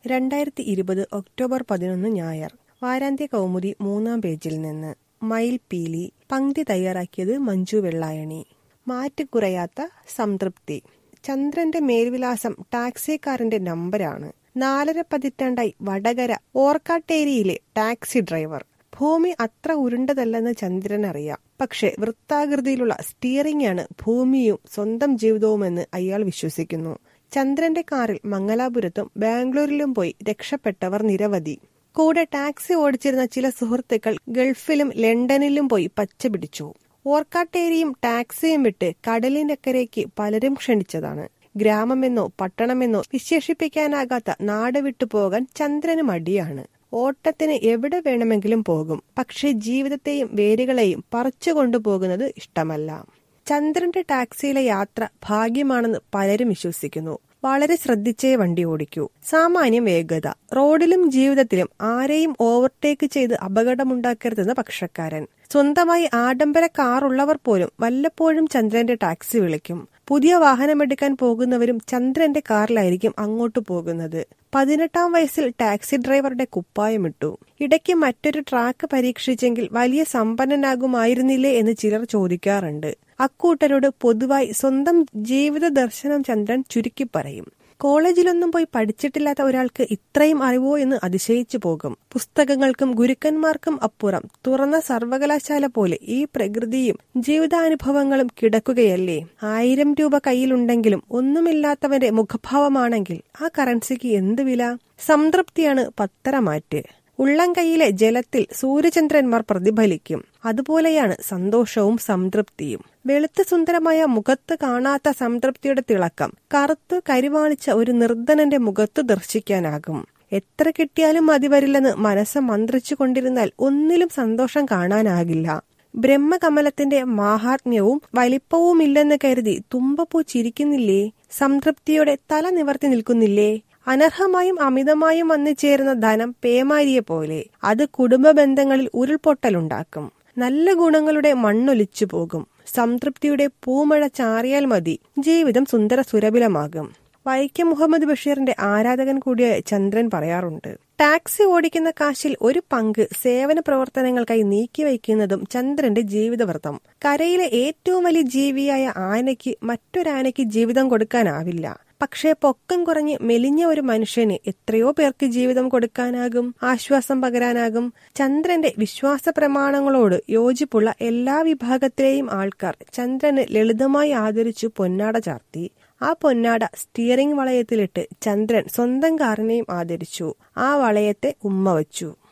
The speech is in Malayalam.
രണ്ടായിരത്തി ഇരുപത് ഒക്ടോബർ പതിനൊന്ന് ഞായർ വാരാന്ത്യ കൗമുദി മൂന്നാം പേജിൽ നിന്ന് മയിൽ പീലി പങ്ക്തി തയ്യാറാക്കിയത് മഞ്ജു വെള്ളായണി മാറ്റ് കുറയാത്ത സംതൃപ്തി ചന്ദ്രന്റെ മേൽവിലാസം ടാക്സിക്കാരന്റെ നമ്പരാണ് നാലര പതിറ്റാണ്ടായി വടകര ഓർക്കാട്ടേരിയിലെ ടാക്സി ഡ്രൈവർ ഭൂമി അത്ര ഉരുണ്ടതല്ലെന്ന് ചന്ദ്രൻ അറിയാം പക്ഷെ വൃത്താകൃതിയിലുള്ള സ്റ്റിയറിംഗ് ആണ് ഭൂമിയും സ്വന്തം ജീവിതവുമെന്ന് അയാൾ വിശ്വസിക്കുന്നു ചന്ദ്രന്റെ കാറിൽ മംഗലാപുരത്തും ബാംഗ്ലൂരിലും പോയി രക്ഷപ്പെട്ടവർ നിരവധി കൂടെ ടാക്സി ഓടിച്ചിരുന്ന ചില സുഹൃത്തുക്കൾ ഗൾഫിലും ലണ്ടനിലും പോയി പച്ച പിടിച്ചു ഓർക്കാട്ടേരിയും ടാക്സിയും വിട്ട് കടലിനക്കരയ്ക്ക് പലരും ക്ഷണിച്ചതാണ് ഗ്രാമമെന്നോ പട്ടണമെന്നോ വിശേഷിപ്പിക്കാനാകാത്ത നാട് വിട്ടു പോകാൻ ചന്ദ്രന് മടിയാണ് ഓട്ടത്തിന് എവിടെ വേണമെങ്കിലും പോകും പക്ഷെ ജീവിതത്തെയും വേരുകളെയും പറിച്ചു കൊണ്ടുപോകുന്നത് ഇഷ്ടമല്ല ചന്ദ്രന്റെ ടാക്സിയിലെ യാത്ര ഭാഗ്യമാണെന്ന് പലരും വിശ്വസിക്കുന്നു വളരെ ശ്രദ്ധിച്ചേ വണ്ടി ഓടിക്കൂ സാമാന്യം വേഗത റോഡിലും ജീവിതത്തിലും ആരെയും ഓവർടേക്ക് ചെയ്ത് അപകടമുണ്ടാക്കരുതെന്ന് പക്ഷക്കാരൻ സ്വന്തമായി ആഡംബര കാർ ഉള്ളവർ പോലും വല്ലപ്പോഴും ചന്ദ്രന്റെ ടാക്സി വിളിക്കും പുതിയ വാഹനമെടുക്കാൻ പോകുന്നവരും ചന്ദ്രന്റെ കാറിലായിരിക്കും അങ്ങോട്ട് പോകുന്നത് പതിനെട്ടാം വയസ്സിൽ ടാക്സി ഡ്രൈവറുടെ കുപ്പായമിട്ടു ഇടയ്ക്ക് മറ്റൊരു ട്രാക്ക് പരീക്ഷിച്ചെങ്കിൽ വലിയ സമ്പന്നനാകുമായിരുന്നില്ലേ എന്ന് ചിലർ ചോദിക്കാറുണ്ട് അക്കൂട്ടരോട് പൊതുവായി സ്വന്തം ജീവിത ദർശനം ചന്ദ്രൻ ചുരുക്കി പറയും കോളേജിലൊന്നും പോയി പഠിച്ചിട്ടില്ലാത്ത ഒരാൾക്ക് ഇത്രയും അറിവോ എന്ന് അതിശയിച്ചു പോകും പുസ്തകങ്ങൾക്കും ഗുരുക്കന്മാർക്കും അപ്പുറം തുറന്ന സർവകലാശാല പോലെ ഈ പ്രകൃതിയും ജീവിതാനുഭവങ്ങളും കിടക്കുകയല്ലേ ആയിരം രൂപ കയ്യിലുണ്ടെങ്കിലും ഒന്നുമില്ലാത്തവന്റെ മുഖഭാവമാണെങ്കിൽ ആ കറൻസിക്ക് എന്ത് വില സംതൃപ്തിയാണ് പത്തരമാറ്റ് ഉള്ളം കൈയിലെ ജലത്തിൽ സൂര്യചന്ദ്രന്മാർ പ്രതിഫലിക്കും അതുപോലെയാണ് സന്തോഷവും സംതൃപ്തിയും വെളുത്ത സുന്ദരമായ മുഖത്ത് കാണാത്ത സംതൃപ്തിയുടെ തിളക്കം കറുത്തു കരിവാളിച്ച ഒരു നിർധനന്റെ മുഖത്ത് ദർശിക്കാനാകും എത്ര കിട്ടിയാലും മതി വരില്ലെന്ന് മനസ്സ് മന്ത്രിച്ചു കൊണ്ടിരുന്നാൽ ഒന്നിലും സന്തോഷം കാണാനാകില്ല ബ്രഹ്മകമലത്തിന്റെ മാഹാത്മ്യവും വലിപ്പവുമില്ലെന്ന് കരുതി തുമ്പപ്പൂ ചിരിക്കുന്നില്ലേ സംതൃപ്തിയോടെ തല നിവർത്തി നിൽക്കുന്നില്ലേ അനർഹമായും അമിതമായും വന്നു ചേരുന്ന ധനം പേമാരിയെ പോലെ അത് കുടുംബ ബന്ധങ്ങളിൽ ഉരുൾപൊട്ടലുണ്ടാക്കും നല്ല ഗുണങ്ങളുടെ മണ്ണൊലിച്ചു പോകും സംതൃപ്തിയുടെ പൂമഴ ചാറിയാൽ മതി ജീവിതം സുന്ദര സുരഭിലമാകും വൈക്കം മുഹമ്മദ് ബഷീറിന്റെ ആരാധകൻ കൂടിയായ ചന്ദ്രൻ പറയാറുണ്ട് ടാക്സി ഓടിക്കുന്ന കാശിൽ ഒരു പങ്ക് സേവന പ്രവർത്തനങ്ങൾക്കായി നീക്കിവയ്ക്കുന്നതും ചന്ദ്രന്റെ ജീവിതവ്രതം കരയിലെ ഏറ്റവും വലിയ ജീവിയായ ആനയ്ക്ക് മറ്റൊരാനയ്ക്ക് ജീവിതം കൊടുക്കാനാവില്ല പക്ഷേ പൊക്കം കുറഞ്ഞ് മെലിഞ്ഞ ഒരു മനുഷ്യന് എത്രയോ പേർക്ക് ജീവിതം കൊടുക്കാനാകും ആശ്വാസം പകരാനാകും ചന്ദ്രന്റെ വിശ്വാസ പ്രമാണങ്ങളോട് യോജിപ്പുള്ള എല്ലാ വിഭാഗത്തിലെയും ആൾക്കാർ ചന്ദ്രന് ലളിതമായി ആദരിച്ചു പൊന്നാട ചാർത്തി ആ പൊന്നാട സ്റ്റിയറിംഗ് വളയത്തിലിട്ട് ചന്ദ്രൻ സ്വന്തം കാറിനെയും ആദരിച്ചു ആ വളയത്തെ ഉമ്മ വച്ചു